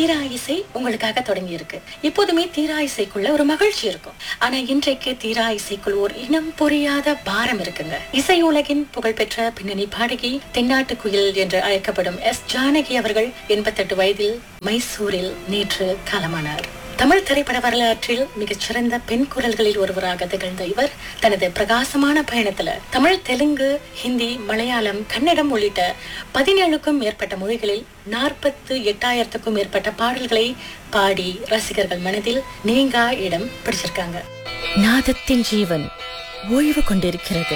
தீரா இசை உங்களுக்காக தொடங்கி இருக்கு இப்போதுமே தீரா இசைக்குள்ள ஒரு மகிழ்ச்சி இருக்கும் ஆனா இன்றைக்கு தீரா இசைக்குள் ஒரு இனம் புரியாத பாரம் இருக்குங்க இசை உலகின் புகழ்பெற்ற பின்னணி பாடகி தென்னாட்டு குயில் என்று அழைக்கப்படும் எஸ் ஜானகி அவர்கள் எண்பத்தெட்டு வயதில் மைசூரில் நேற்று காலமானார் தமிழ் திரைப்பட வரலாற்றில் மிகச்சிறந்த பெண் குரல்களில் ஒருவராக திகழ்ந்த இவர் தனது பிரகாசமான பயணத்துல தமிழ் தெலுங்கு ஹிந்தி மலையாளம் கன்னடம் உள்ளிட்ட பதினேழுக்கும் மேற்பட்ட மொழிகளில் நாற்பத்து எட்டாயிரத்துக்கும் மேற்பட்ட பாடல்களை பாடி ரசிகர்கள் மனதில் நீங்கா இடம் பிடிச்சிருக்காங்க நாதத்தின் ஜீவன் ஓய்வு கொண்டிருக்கிறது